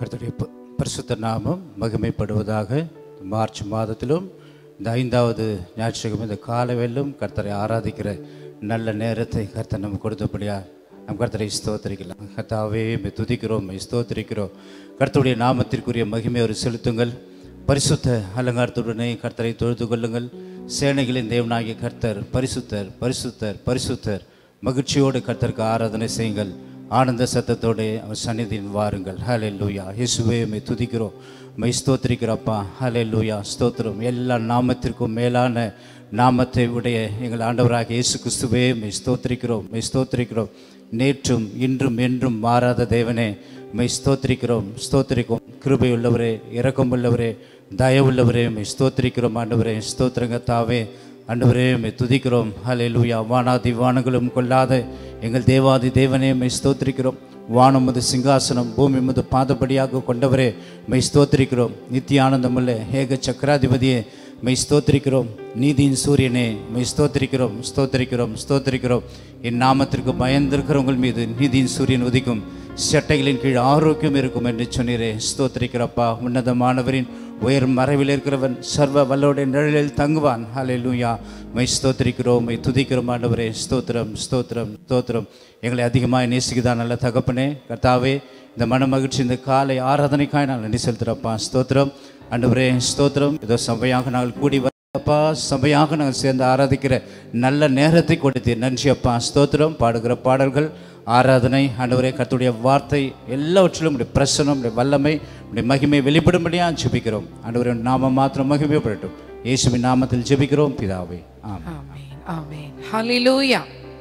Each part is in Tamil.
கர்த்தருடைய ப- பரிசுத்த நாமம் மகிமைப்படுவதாக மார்ச் மாதத்திலும் இந்த ஐந்தாவது ஞாயிற்றுக்கிழமை இந்த காலவெல்லும் கர்த்தரை ஆராதிக்கிற நல்ல நேரத்தை கர்த்தர் நம்ம கொடுத்தபடியா நம் கர்த்தரை ஸ்தோத்திரிக்கலாம் கர்த்தாவே மை துதிக்கிறோம் மை ஸ்தோத்திரிக்கிறோம் கர்த்தருடைய நாமத்திற்குரிய மகிமை ஒரு செலுத்துங்கள் பரிசுத்த அலங்காரத்துடனே கர்த்தரை தொழுது கொள்ளுங்கள் சேனைகளின் தேவனாகிய கர்த்தர் பரிசுத்தர் பரிசுத்தர் பரிசுத்தர் மகிழ்ச்சியோடு கர்த்தருக்கு ஆராதனை செய்யுங்கள் ஆனந்த சத்தத்தோடு அவர் சந்நிதியின் வாருங்கள் ஹலே லூயா இயேசுவே மை துதிக்கிறோம் மை ஸ்தோத்திரிக்கிறப்பா ஹலே லூயா ஸ்தோத்திரம் எல்லா நாமத்திற்கும் மேலான நாமத்தை உடைய எங்கள் ஆண்டவராக இயேசு கிறிஸ்துவே மை ஸ்தோத்திரிக்கிறோம் மை ஸ்தோத்திரிக்கிறோம் நேற்றும் இன்றும் என்றும் மாறாத தேவனே மை ஸ்தோத்திரிக்கிறோம் ஸ்தோத்திரிக்கும் கிருபையுள்ளவரே இரக்கமுள்ளவரே தயவுள்ளவரே மை ஸ்தோத்திரிக்கிறோம் ஆண்டவரே ஸ்தோத்திரங்க தாவே ஆண்டவரே மை துதிக்கிறோம் ஹலே லூயா வானாதி வானங்களும் கொள்ளாத எங்கள் தேவாதி தேவனே மை ஸ்தோத்திரிக்கிறோம் வானம் முது சிங்காசனம் பூமி முது பாதபடியாக கொண்டவரே மை ஸ்தோத்திரிக்கிறோம் நித்திய ஆனந்தமுள்ள ஏக சக்கராதிபதியே மெய் ஸ்தோத்திரிக்கிறோம் நீதியின் சூரியனே மெய் ஸ்தோத்திரிக்கிறோம் ஸ்தோத்திரிக்கிறோம் ஸ்தோத்திரிக்கிறோம் என் நாமத்திற்கு பயந்திருக்கிறவங்கள் மீது நீதியின் சூரியன் உதிக்கும் சட்டைகளின் கீழ் ஆரோக்கியம் இருக்கும் என்று சொன்னீரே ஸ்தோத்திரிக்கிறப்பா உன்னதமானவரின் உயர் மறைவில் இருக்கிறவன் சர்வ வல்லோடைய நிழலில் தங்குவான் ஹலே லூயா மை ஸ்தோத்திரிக்கிறோம் மை துதிக்கிறோம் ஆண்டவரே ஸ்தோத்திரம் ஸ்தோத்திரம் ஸ்தோத்திரம் எங்களை அதிகமாக நேசிக்குதான் நல்ல தகப்பனே கர்த்தாவே இந்த மன மகிழ்ச்சி இந்த காலை ஆராதனைக்காய் நான் நன்றி செலுத்துகிறப்பா ஸ்தோத்திரம் ஆண்டவரே ஸ்தோத்திரம் இதோ சபையாக நாங்கள் கூடி வரப்பா சபையாக நாங்கள் சேர்ந்து ஆராதிக்கிற நல்ல நேரத்தை கொடுத்தீர் நன்றி அப்பா ஸ்தோத்திரம் பாடுகிற பாடல்கள் ஆராதனை ஆண்டவரே கர்த்தருடைய வார்த்தை எல்லாவற்றிலும் உடைய பிரசனம் உடைய வல்லமை உடைய மகிமை வெளிப்படும்படியாக ஜெபிக்கிறோம் ஆண்டவரே நாம மாத்திரம் மகிமைப்படட்டும் இயேசுவின் நாமத்தில் ஜெபிக்கிறோம் பிதாவே ஆமாம் ஆமென் ஆமென் ஹalleluya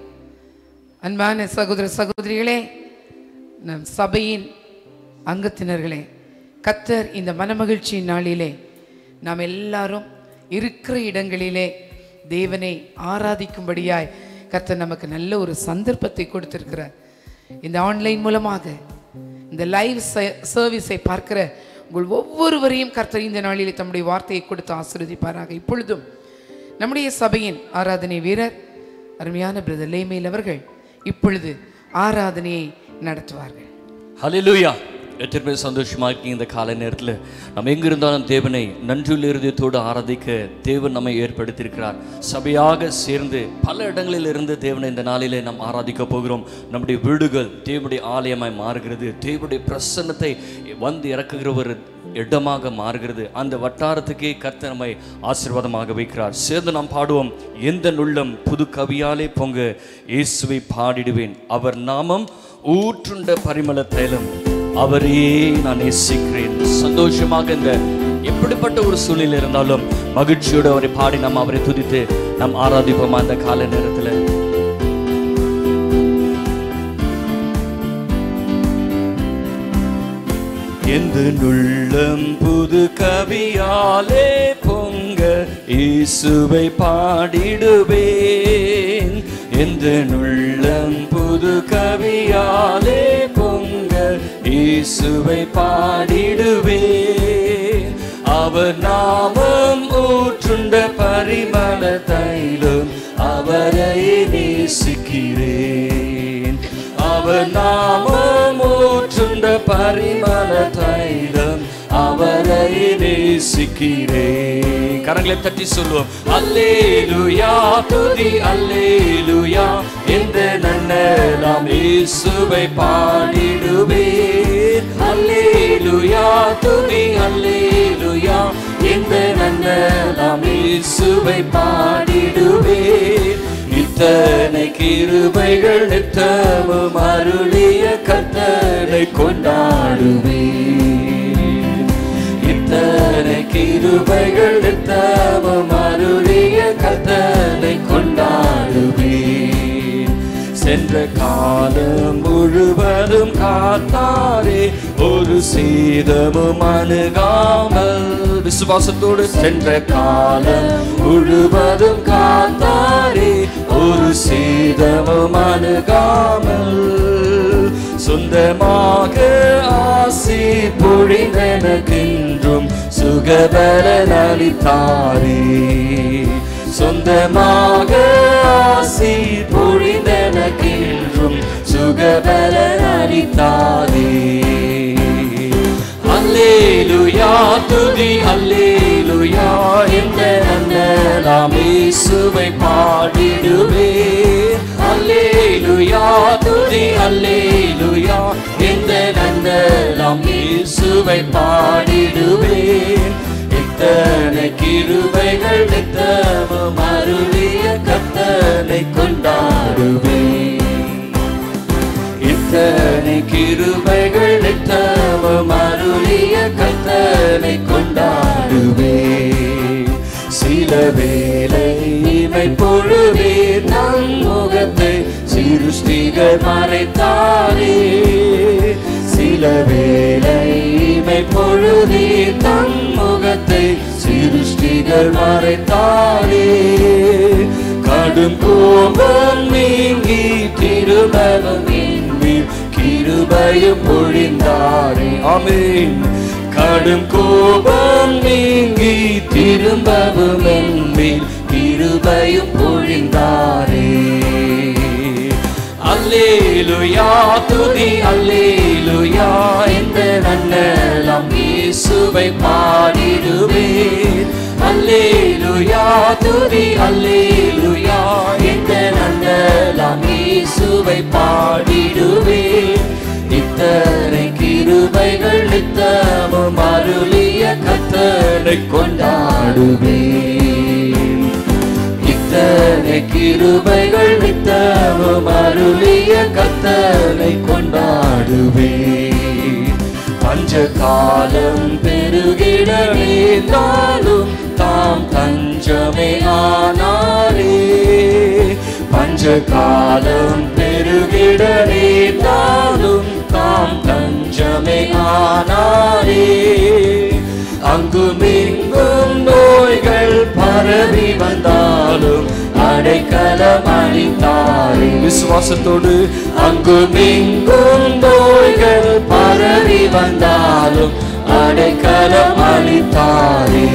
அன்பான சகோதர சகோதரிகளே நம் சபையின் அங்கத்தினர்களே கத்தர் இந்த மனமகிழ்ச்சியின் நாளிலே நாம் எல்லாரும் இருக்கிற இடங்களிலே தேவனை ஆராதிக்கும்படியாய் கர்த்தர் நமக்கு நல்ல ஒரு சந்தர்ப்பத்தை கொடுத்திருக்கிறார் இந்த ஆன்லைன் மூலமாக இந்த லைவ் சர்வீஸை பார்க்கிற உங்கள் ஒவ்வொருவரையும் கர்த்தர் இந்த நாளிலே தம்முடைய வார்த்தையை கொடுத்து ஆசீர்வதிப்பாராக இப்பொழுதும் நம்முடைய சபையின் ஆராதனை வீரர் அருமையான பிரதர் லேமேல் அவர்கள் இப்பொழுது ஆராதனையை நடத்துவார்கள் ஹalleluya எத்தனை பேர் சந்தோஷமா இருக்கீங்க இந்த காலை நேரத்தில் நம்ம எங்க இருந்தாலும் தேவனை நன்றியுள்ள இருதயத்தோடு ஆராதிக்க தேவன் நம்மை ஏற்படுத்தியிருக்கிறார் சபையாக சேர்ந்து பல இடங்களில் இருந்து தேவனை இந்த நாளிலே நாம் ஆராதிக்க போகிறோம் நம்முடைய வீடுகள் தேவனுடைய ஆலயமாய் மாறுகிறது தேவனுடைய பிரசன்னத்தை வந்து இறக்குகிற ஒரு இடமாக மாறுகிறது அந்த வட்டாரத்துக்கே கர்த்தர் நம்மை ஆசீர்வாதமாக வைக்கிறார் சேர்ந்து நாம் பாடுவோம் எந்த நுள்ளம் புது கவியாலே பொங்க இயேசுவை பாடிடுவேன் அவர் நாமம் ஊற்றுண்ட பரிமள தைலம் அவரே நான் நேசிக்கிறேன் சந்தோஷமாக இந்த எப்படிப்பட்ட ஒரு சூழ்நிலை இருந்தாலும் மகிழ்ச்சியோடு அவரை பாடி நாம் அவரை துதித்து நாம் ஆராதிப்போமா அந்த கால நேரத்தில் எந்த நுள்ளம் புது கவியாலே பொங்க இயேசுவை பாடிடுவேன் எந்த நுள்ளம் புது கவியாலே பொங்க இயேசுவை பாடிடுவேன் அவர் நாமம் ஊற்றுண்ட பரிமள தைலம் அவரை நேசிக்கிறேன் அவர் நாமம் ஊற்றுண்ட பரிமள தைலம் அவரை நேசிக்கிறேன் கரங்களை தட்டி சொல்லுவோம் அல்லேலுயா துதி அல்லேலுயா எந்த நன்னலாம் இயேசுவை பாடிடுவேன் அல்லேலுயா துதி அல்லேலுயா எந்த நன்னலாம் இயேசுவை பாடிடுவேன் இத்தனை கிருபைகள் நித்தமும் அருளிய கத்தனை கொண்டாடுவேன் இத்தனை கிருபைகள் நித்தமும் அருளிய கத்தனை கொண்டாடுவேன் சென்ற காலம் முழுவதும் காத்தாரே ஒரு சேதமும் அணுகாமல் விசுவாசத்தோடு சென்ற காலம் முழுவதும் காத்தாரே ஒரு சேதமும் அணுகாமல் சொந்தமாக ஆசி பொழிந்தனக்கென்றும் சுகபலன் அளித்தாரே சொந்தமாக ஆசி பொழிந்தனக்கென்றும் சுகபலன் அளித்தாரே அல்லேலுயா துதி அல்லேலுயா என்ற நன்னலாம் இயேசுவை பாடிடுவே அல்லேலுயா துதி அல்லேலுயா என்ற நன்னலாம் இயேசுவை பாடிடுவேன் இத்தனை கிருபைகள் நித்தமும் அருளிய கத்தனை கொண்டாடுவேன் இத்தனை கிருபைகள் நித்தமும் அருளிய கத்தனை கொண்டாடுவே சில வேலை இமை பொழுவே நம் முகத்தை சிருஷ்டிகர் மறைத்தாரே சில வேலை இமை பொழுதே தம் முகத்தை சிருஷ்டிகர் மறைத்தாரே கடும் கோபம் நீங்கி திருமணம் என்மேல் கிருபையும் பொழிந்தாரே ஆமென் கடும் கோபம் நீங்கி திரும்பவும் என்மேல் கிருபையும் பொழிந்தாரே அல்லேலுயா துதி அல்லேலுயா இந்த நன்னலாம் இயேசுவை பாடிடுவேன் அல்லேலுயா துதி அல்லேலுயா இந்த நன்னலாம் இயேசுவை பாடிடுவேன் இத்தனை கிருபைகள் நித்தமும் அருளிய கத்தனை கொண்டாடுவேன் இத்தனை கிருபைகள் நித்தமும் அருளிய கத்தனை கொண்டாடுவேன் பஞ்ச காலம் பெருகிட நேர்ந்தாலும் தாம் தஞ்சமே ஆனாரே பஞ்ச காலம் பெருகிட நேர்ந்தாலும் தாம் தஞ்சமே ஆனாரே அங்குமிங்கும் நோய்கள் பரவி வந்தாலும் அடைக்கலம் அளித்தாரே விசுவாசத்தோடு அங்குமிங்கும் நோய்கள் பரவி வந்தாலும் அடைக்கலம் அளித்தாரே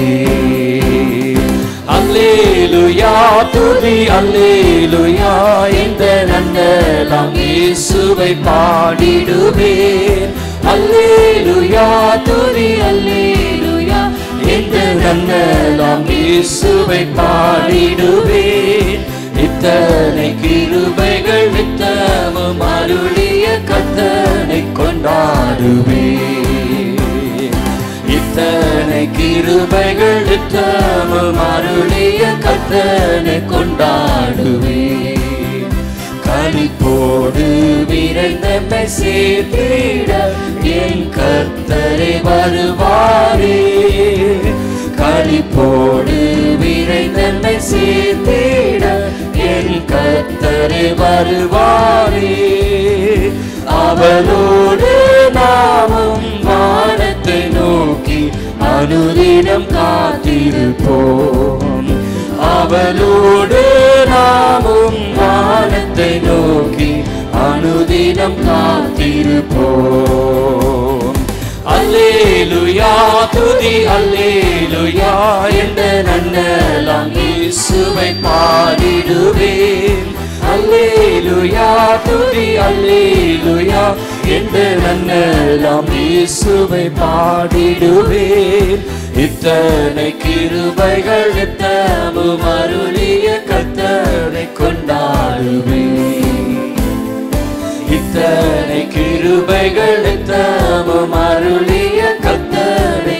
அல்லேலுயா துதி அல்லேலுயா இந்த நன்னலாம் இயேசுவை பாடிடுவேன் அல்லேலுயா துதி அல்லேலுயா இந்த நன்னலாம் இயேசுவை பாடிடுவேன் இத்தனை கிருபைகள் நித்தமும் அருளிய கத்தனை கொண்டாடுவேன் இத்தனை கிருபைகள் நித்தமும் அருளிய கத்தனை கொண்டாடுவேன் கலிப்போடு விரைந்தமை சேர்த்திட என் கர்த்தரை வருவாரே கலிப்போடு விரைந்தமை சேர்த்திட என் கர்த்தரை வருவாரே அவளோடு நாமும் வானத்தை நோக்கி அனுதினம் காத்திருப்போம் அவளோடு நாமும் வானத்தை நோக்கி அனுதினம் காத்திருப்போம் அல்லேலுயா துதி அல்லேலுயா என்ற நன்னலாம் இயேசுவை பாடிடுவேன் அல்லேலுயா துதி அல்லேலுயா என்ற நன்னலாம் இயேசுவை பாடிடுவேன் இத்தனை கிருபைகள் நித்தமும் அருளிய கத்தனை கொண்டாடுவேன் இத்தனை கிருபைகள் நித்தமும் அருளிய கத்தனை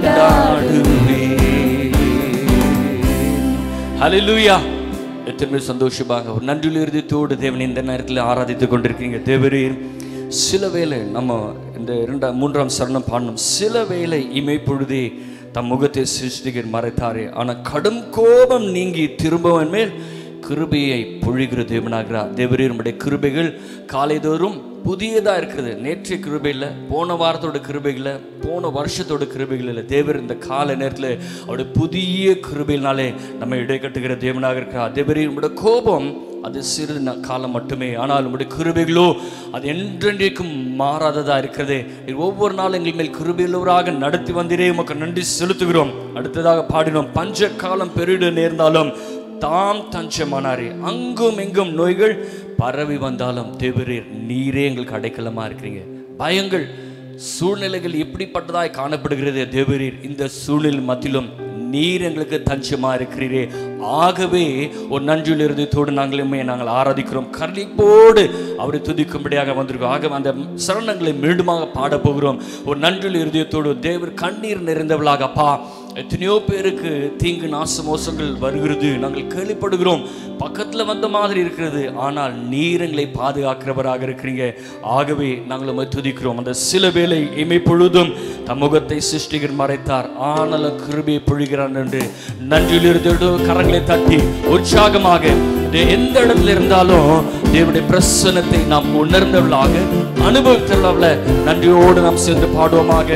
கொண்டாடுவேன் ஹalleluya எத்தனை சந்தோஷமாக ஒரு நன்றியில் இருதயத்தோடு தேவன் இந்த நேரத்தில் ஆராதித்துக் கொண்டிருக்கீங்க தேவரீர் சில வேளை நம்ம இந்த இரண்டாம் மூன்றாம் சரணம் பாடணும் சில வேளை இமை பொழுதே தம் முகத்தை சிருஷ்டிகர் மறைத்தாரே ஆனால் கடும் கோபம் நீங்கி திரும்பவன் மேல் கிருபையை பொழிகிற தேவனாகிறார் தேவரீர் நம்முடைய கிருபைகள் காலைதோறும் புதியதாக இருக்கிறது நேற்றைய கிருபையில் போன வாரத்தோட கிருபைகளை போன வருஷத்தோட கிருபைகள் இல்லை தேவர் இந்த கால நேரத்தில் அவருடைய புதிய கிருபையினாலே நம்ம இடைக்கட்டுகிற தேவனாக இருக்கிறார் தேவரீர் நம்முடைய கோபம் அது சிறிது ந- காலம் மட்டுமே ஆனால் நம்முடைய கிருபைகளோ அது என்றென்றைக்கும் மாறாததா இருக்கிறதே நீர் ஒவ்வொரு நாளும் எங்கள் மேல் கிருபையுள்ளவராக நடத்தி வந்தீரே உமக்கு நன்றி செலுத்துகிறோம் அடுத்ததாக பாடினோம் பஞ்ச காலம் பெருடு நேர்ந்தாலும் தாம் தஞ்சமானாரே அங்கும் எங்கும் நோய்கள் பரவி வந்தாலும் தேவரீர் நீரே எங்களுக்கு அடைக்கலமா இருக்கிறீங்க பயங்கள் சூழ்நிலைகள் எப்படிப்பட்டதாய் காணப்படுகிறது தேவரீர் இந்த சூழ்நிலை மத்தியிலும் நீர் எங்களுக்கு தஞ்சமா இருக்கிறீரே ஆகவே ஒரு நன்றியில் இருந்ததோடு நாங்களுமே நாங்கள் ஆராதிக்கிறோம் கர்லிப்போடு அவரை துதிக்கும்படியாக வந்திருக்கோம் ஆக அந்த சரணங்களை மீண்டுமாக பாடப் போகிறோம் ஒரு நன்றியில் இருதயத்தோடு தேவர் கண்ணீர் நிறைந்தவளாக அப்பா எத்தனையோ பேருக்கு தீங்கு நாச மோசங்கள் வருகிறது நாங்கள் கேள்விப்படுகிறோம் பக்கத்தில் வந்த மாதிரி இருக்கிறது ஆனால் நீர் எங்களை பாதுகாக்கிறவராக இருக்கிறீங்க ஆகவே நாங்கள் உம்மை துதிக்கிறோம் அந்த சில வேளை இமை பொழுதும் தமுகத்தை சிருஷ்டிகர் மறைத்தார் ஆனாலும் கிருபியை பொழிகிறான் என்று நன்றியில் இருந்து கரங்களை தட்டி உற்சாகமாக தே- எந்த இடத்துல இருந்தாலும் தேவனுடைய பிரசன்னத்தை நாம் உணர்ந்தவர்களாக அனுபவித்தவர்கள நன்றியோடு நாம் சேர்ந்து பாடுவோமாக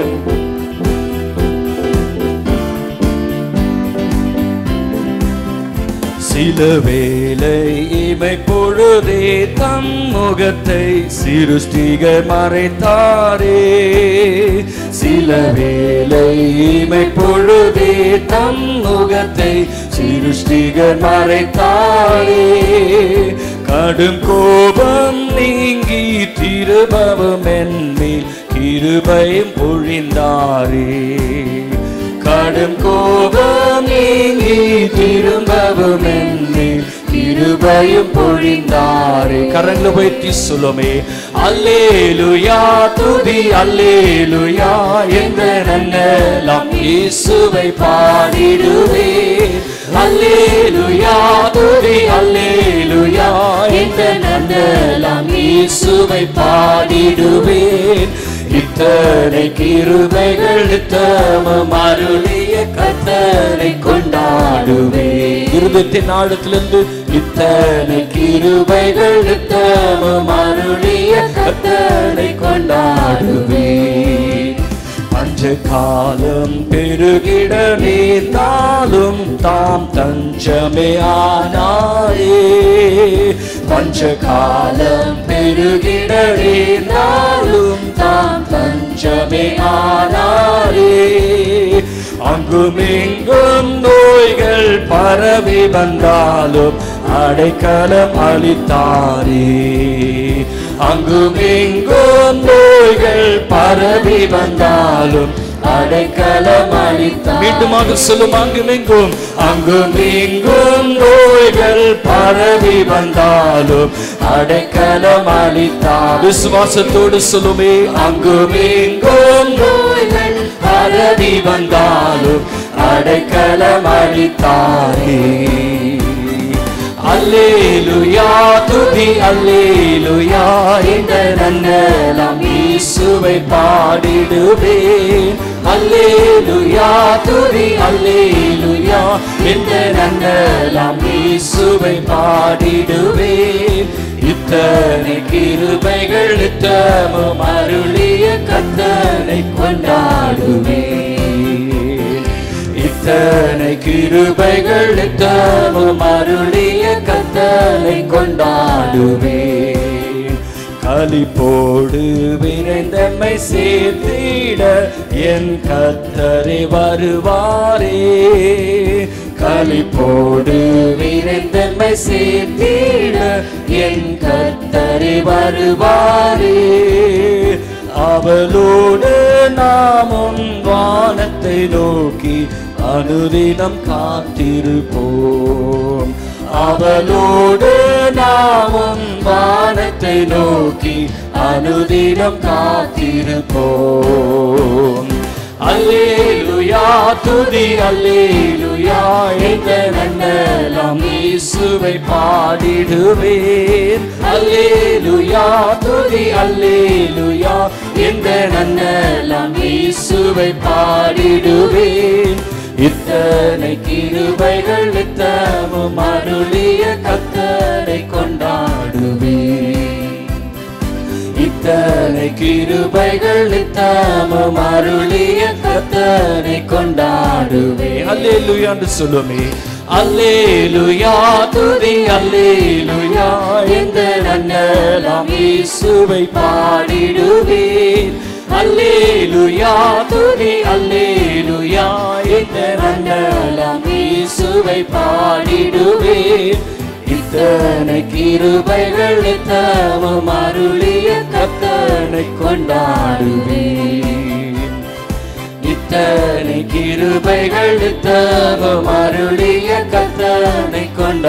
சில வேளை இமை பொழுதே தம் முகத்தை சிருஷ்டிகர் மறைத்தாரே சில வேளை இமை பொழுதே தம் முகத்தை சிருஷ்டிகர் மறைத்தாரே கடும் கோபம் நீங்கி திருபவம் என்மேல் கிருபையும் பொழிந்தாரே கடும் கோபம் நீங்கி திரும்பவும் என்னில் கிருபையும் பொழிந்தாரே கரங்களை உயர்த்தி சொல்லுமே அல்லேலுயா துதி அல்லேலுயா என்ற நன்னலாம் இயேசுவை பாடிடுவே அல்லேலுயா துதி அல்லேலுயா என்ற நன்னலாம் இயேசுவை பாடிடுவேன் இத்தனை கிருபைகள் தமம் அருளிய கத்தனை கொண்டாடுவே இருபத்தின் ஆழத்திலிருந்து இத்தனை கிருபைகள் தமம் அருளிய கத்தனை கொண்டாடுவே பஞ்ச காலம் பெருகிட நேர்ந்தாலும் தாம் தஞ்சமே ஆனாரே பஞ்ச காலம் பெருகிட நேர்ந்தாலும் தாம் தஞ்சமே ஆனாரே அங்கும் இங்கும் நோய்கள் பரவி வந்தாலும் அடைக்கலம் அளித்தாரே அங்கும் இங்கும் நோய்கள் பரவி வந்தாலும் அடைக்கலம் அளித்தார் மீண்டுமாக சொல்லும் அங்கும் இங்கும் அங்கும் இங்கும் நோய்கள் பரவி வந்தாலும் அடைக்கலம் அளித்தார் விசுவாசத்தோடு சொல்லுமே அங்கும் இங்கும் நோய்கள் பரவி வந்தாலும் அடைக்கலம் அளித்தாரே அல்லேலுயா துதி அல்லேலுயா இந்த நன்னலாம் இயேசுவை பாடிடுவேன் அல்லேலுயா துதி அல்லேலுயா இந்த நன்னலாம் இயேசுவை பாடிடுவேன் இத்தனை கிருபைகள் இத்தமும் அருளிய கத்தனை கொண்டாடுவேன் இத்தனை கிருபைகள் இத்தமும் அருளிய கத்தனை கொண்டாடுவேன் களிப்போடு விரைந்தம்மை சேர்த்திட என் கத்தரை வருவாரே களிப்போடு விரைந்தம்மை சேர்த்திட என் கத்தரை வருவாரே அவளோடு நாமும் வானத்தை நோக்கி அனுதினம் காத்திருப்போம் அவளோடு நாமும் வானத்தை நோக்கி அனுதினம் காத்திருப்போம் அல்லேலுயா துதி அல்லேலுயா என்ற நன்னலாம் இயேசுவை பாடிடுவேன் அல்லேலுயா துதி அல்லேலுயா என்ற நன்னலாம் இயேசுவை பாடிடுவேன் இத்தனை கிருபைகள் இத்தமும் அருளிய கத்தரை கொண்டாடுவேன் இத்தனை கிருபைகள் நித்தமும் அருளிய கத்தனை கொண்டாடுவே அல்லேலுயா என்று சொல்லுமே அல்லேலுயா துதி அல்லேலுயா எந்த நன்னலாம் இயேசுவை பாடிடுவேன் அல்லேலுயா துதி அல்லேலுயா எந்த நன்னலாம் இயேசுவை பாடிடுவேன் இத்த இத்தனை கிருபைகள் நித்தமும் அருளிய கத்தனை கொண்டாடுவேன் இத்தனை கிருபைகள் நித்தமும் அருளிய கத்தனை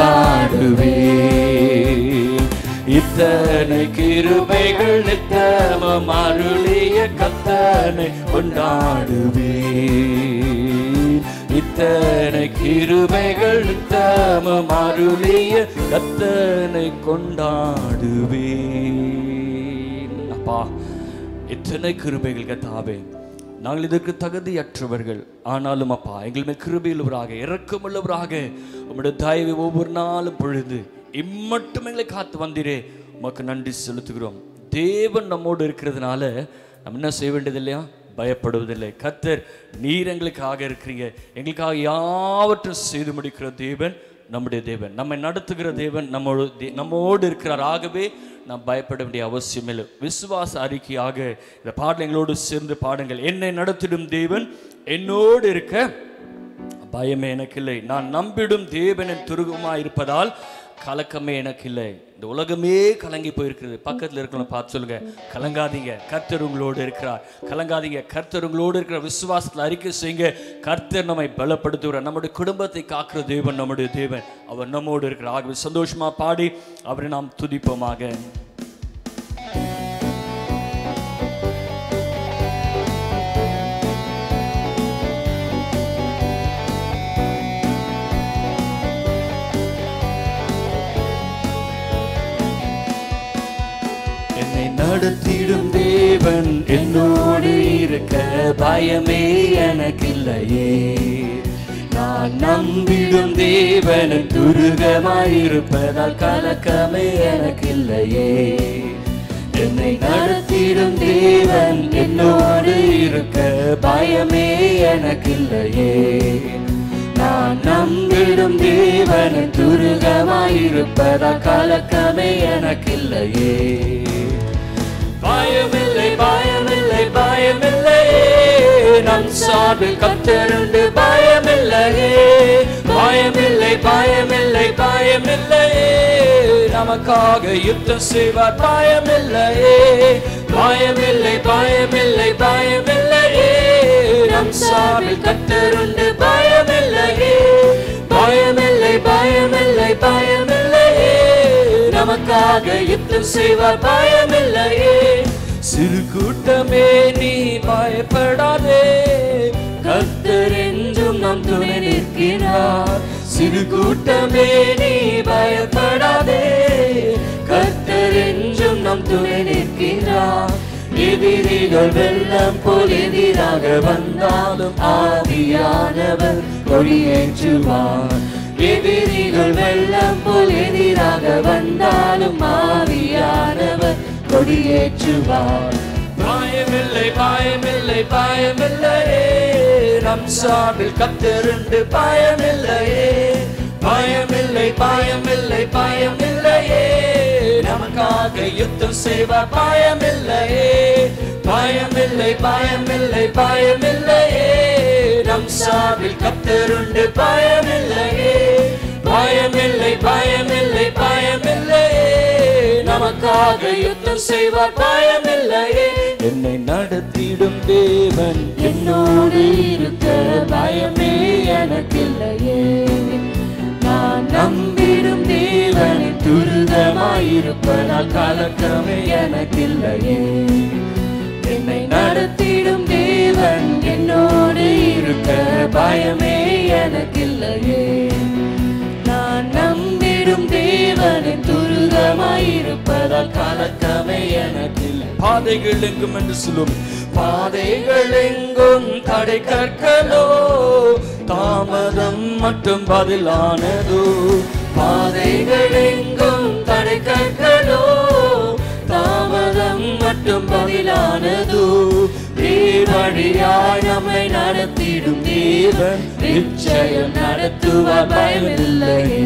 கொண்டாடுவேன் இத்தனை கிருபைகள் நித்தமும் அருளிய கத்தனை கொண்டாடுவேன் இத்தனை கிருபைகள் நித்தமும் அருளிய கத்தனை கொண்டாடுவேன் அப்பா எத்தனை கிருபைகள் கத்தாவே நாங்கள் இதற்கு தகுதியற்றவர்கள் ஆனாலும் அப்பா எங்கள் மேல் கிருபையுள்ளவராக இரக்கமுள்ளவராக உம்முடைய தயவை ஒவ்வொரு நாளும் பொழுது இம்மட்டும் எங்களை காத்து வந்தீரே உமக்கு நன்றி செலுத்துகிறோம் தேவன் நம்மோடு இருக்கிறதுனால நம்ம என்ன செய்ய வேண்டியது இல்லையா பயப்படுவதில்லை கத்தர் நீர் எங்களுக்காக இருக்கிறீங்க எங்களுக்காக யாவற்றும் செய்து முடிக்கிற தேவன் நம்முடைய தேவன் நம்மை நடத்துகிற தேவன் நம்மோடு தே- நம்மோடு இருக்கிறார் ஆகவே நாம் பயப்பட வேண்டிய அவசியம் இல்லை விசுவாச அறிக்கையாக இந்த பாடல் எங்களோடு சேர்ந்து பாடுங்கள் என்னை நடத்திடும் தேவன் என்னோடு இருக்க பயமே எனக்கு இல்லை நான் நம்பிடும் தேவனின் துருகமாக இருப்பதால் கலக்கமே எனக்கு இல்லை இந்த உலகமே கலங்கி போயிருக்கிறது பக்கத்தில் இருக்கிறவங்க பார்த்து சொல்லுங்க கலங்காதீங்க கர்த்தர் உங்களோடு இருக்கிறார் கலங்காதீங்க கர்த்தர் உங்களோடு இருக்கிற விசுவாசத்தில் அறிக்கை செய்யுங்க கர்த்தர் நம்மை பலப்படுத்துகிறார் நம்முடைய குடும்பத்தை காக்கிற தேவன் நம்முடைய தேவன் அவர் நம்மோடு இருக்கிறார் ஆகவே சந்தோஷமா பாடி அவரை நாம் துதிப்போமாக என்னை நடத்திடும் தேவன் என்னோடு இருக்க பயமே எனக்கில்லையே நான் நம்பிடும் தேவன் துருகமாயிருப்பதால் கலக்கமே எனக்கில்லையே என்னை நடத்திடும் தேவன் என்னோடு இருக்க பயமே எனக்கில்லையே நான் நம்பிடும் தேவன் துருகமாயிருப்பதால் கலக்கமே எனக்கில்லையே பயமில்லை பயமில்லை பயமில்லையே நம் சார்பில் கத்தருண்டு பயமில்லையே பயமில்லை பயமில்லை பயமில்லையே நமக்காக யுத்தம் செய்வார் பயமில்லையே பயமில்லை பயமில்லை பயமில்லையே நம் சார்பில் கத்தருண்டு பயமில்லையே பயமில்லை பயமில்லை பயமில்லையே நமக்காக யுத்தம் செய்வார் பயமில்லையே சிறு கூட்டமே நீ பயப்படாதே கர்த்தர் என்றும் நம் துணை நிற்கிறார் சிறு கூட்டமே நீ பயப்படாதே கர்த்தர் என்றும் நம் துணை நிற்கிறார் எதிரிகள் வெள்ளம் போல் எதிராக வந்தாலும் ஆவியானவர் கொடியேற்றுவார் எதிரிகள் வெள்ளம் போல் எதிராக வந்தாலும் ஆவியானவர் கொடியேற்றுவார் பயமில்லை பயமில்லை பயமில்லையே நம் சார்பில் கத்திருந்து பயமில்லையே பயமில்லை பயமில்லை பயமில்லையே நமக்காக யுத்தம் செய்வார் பயமில்லையே பயமில்லை பயமில்லை பயமில்லையே நம் சார்பில் கத்தருண்டு பயமில்லையே பயமில்லை பயமில்லை பயமில்லையே நமக்காக யுத்தம் செய்வார் பயமில்லையே என்னை நடத்திடும் தேவன் என்னோடு இருக்க பயமே எனக்கில்லையே நான் நம்பிடும் தேவனை துரிதமாயிருப்பதால் கலக்கமே எனக்கில்லையே என்னை நடத்திடும் தேவன் என்னோடு இருக்க பயமே எனக்கில்லையே நான் நம்பிடும் தேவனின் துரிதமாயிருப்பதால் கலக்கமே எனக்கில்லை பாதைகள் எங்கும் என்று சொல்லும் பாதைகள் எங்கும் தடை கற்களோ தாமதம் மட்டும் பதிலானதோ பாதைகள் எங்கும் தடை கற்களோ தாமதம் மட்டும் பதிலானதோ வழியாய் நம்மை நடத்திடும் தேவன் நிச்சயம் நடத்துவார் பயமில்லையே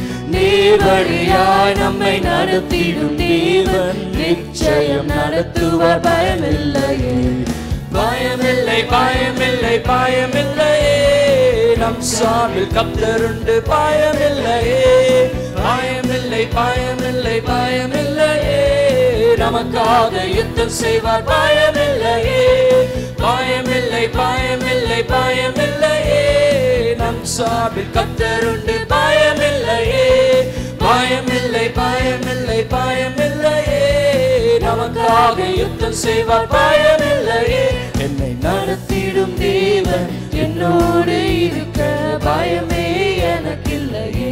நேர்வழியாய் நம்மை நடத்திடும் தேவன் நிச்சயம் நடத்துவார் பயமில்லையே பயமில்லை பயமில்லை பயமில்லையே நம் சார்பில் கப்தருண்டு பயமில்லையே பயமில்லை பயமில்லை பயமில்லையே நமக்காக யுத்தம் செய்வார் பயமில்லையே பயமில்லை பயமில்லை பயமில்லையே நம் சார்பில் கத்தருண்டு பயமில்லையே பயமில்லை பயமில்லை பயமில்லையே நமக்காக யுத்தம் செய்வார் பயமில்லையே என்னை நடத்திடும் தேவன் என்னோடு இருக்க பயமே எனக்கில்லையே